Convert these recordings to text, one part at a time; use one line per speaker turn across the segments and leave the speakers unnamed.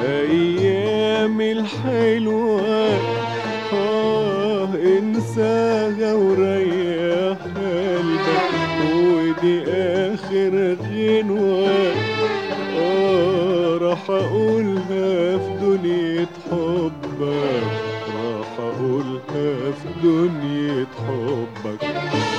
أيامي الحلوة آه انساها وريح قلبك ودي آخر غنوة آه راح أقولها في دنيا حبك راح أقولها في دنيا حبك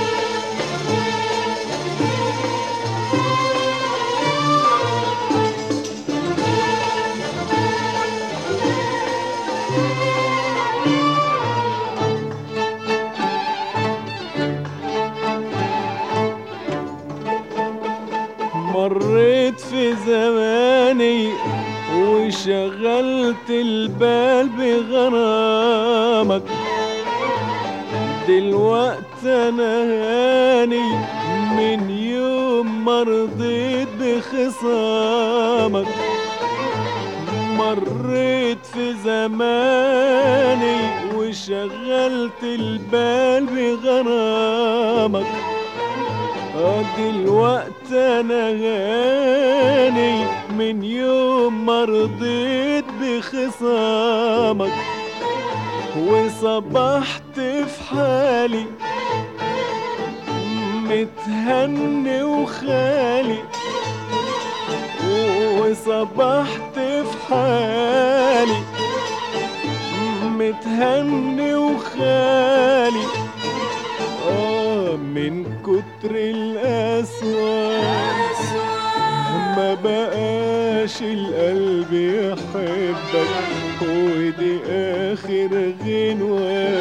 مريت في زماني وشغلت البال بغرامك دلوقت انا هاني من يوم ما رضيت بخصامك مريت في زماني وشغلت البال بغرامك آه دلوقت انا غاني من يوم ما رضيت بخصامك وصبحت في حالي متهني وخالي وصبحت في حالي متهني وخالي آه من كتر القسوة ما بقاش القلب يحبك ودي آخر غنوة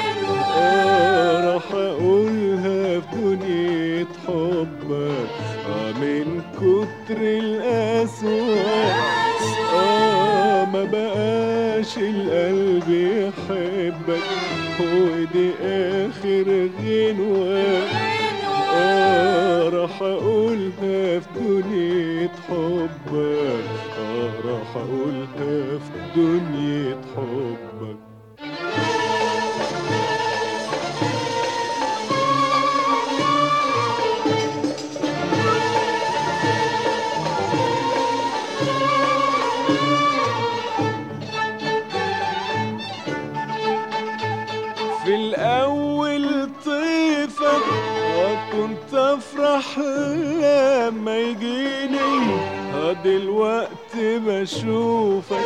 آه راح أقولها في دنيا حبك آه من كتر القسوة آه ما بقاش القلب يحبك ودي آخر غنوة آه راح أقولها في دنيا حبك آه راح أقولها في دنيا حبك في الأول طيفك وكنت أفرح لما يجيني ها دلوقتي بشوفك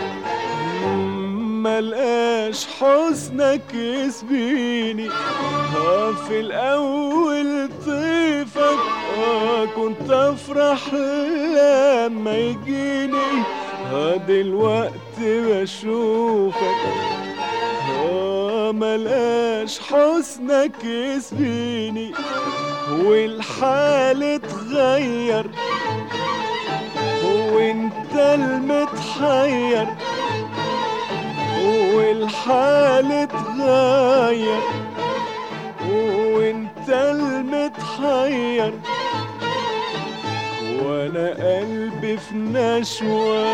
ملقاش حسنك يسبيني ها في الأول طيفك آه كنت أفرح لما يجيني ها دلوقتي بشوفك آه ملقاش حسنك يسبيني والحال اتغير وانت المتحير والحال اتغير وانت المتحير وانا قلبي في نشوه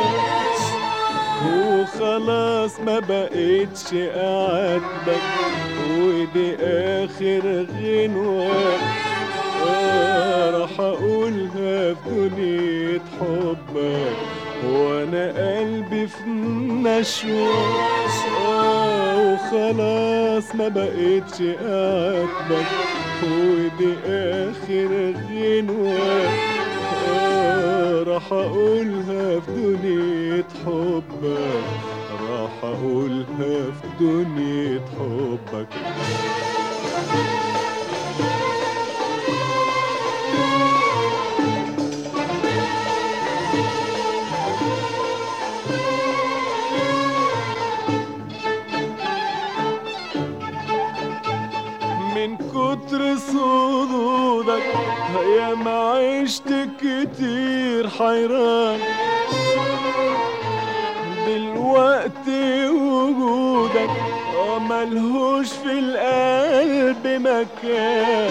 وخلاص ما بقيتش اعاتبك ودي اخر غنوة آه راح اقولها في دنيا حبك وانا قلبي في نشوة آه وخلاص ما بقيتش اعاتبك ودي اخر غنوة آه راح اقولها في دنيا حبك راح اقولها في دنيا حبك من كتر صدودك يا ما عشت كتير حيران دلوقتي وجودك اه ملهوش في القلب مكان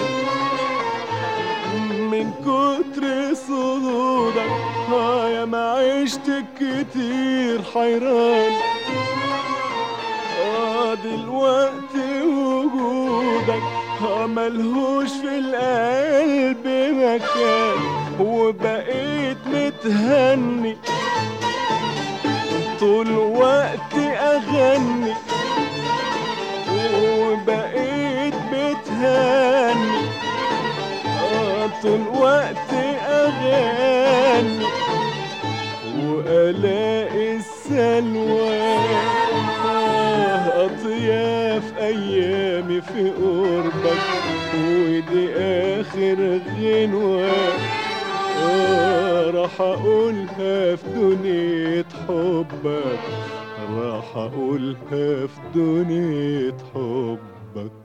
من كتر صدودك اه يا ما عشت كتير حيران اه دلوقتي وجودك اه ملهوش في القلب مكان وبقيت متهني طول وقتي اغني وبقيت بتهني آه، طول وقتي اغني والاقي السلوى آه، اطياف ايامي في قربك ودي اخر غنوه آه، راح اقولها في دنيا حبك راح اقولها في دنيا حبك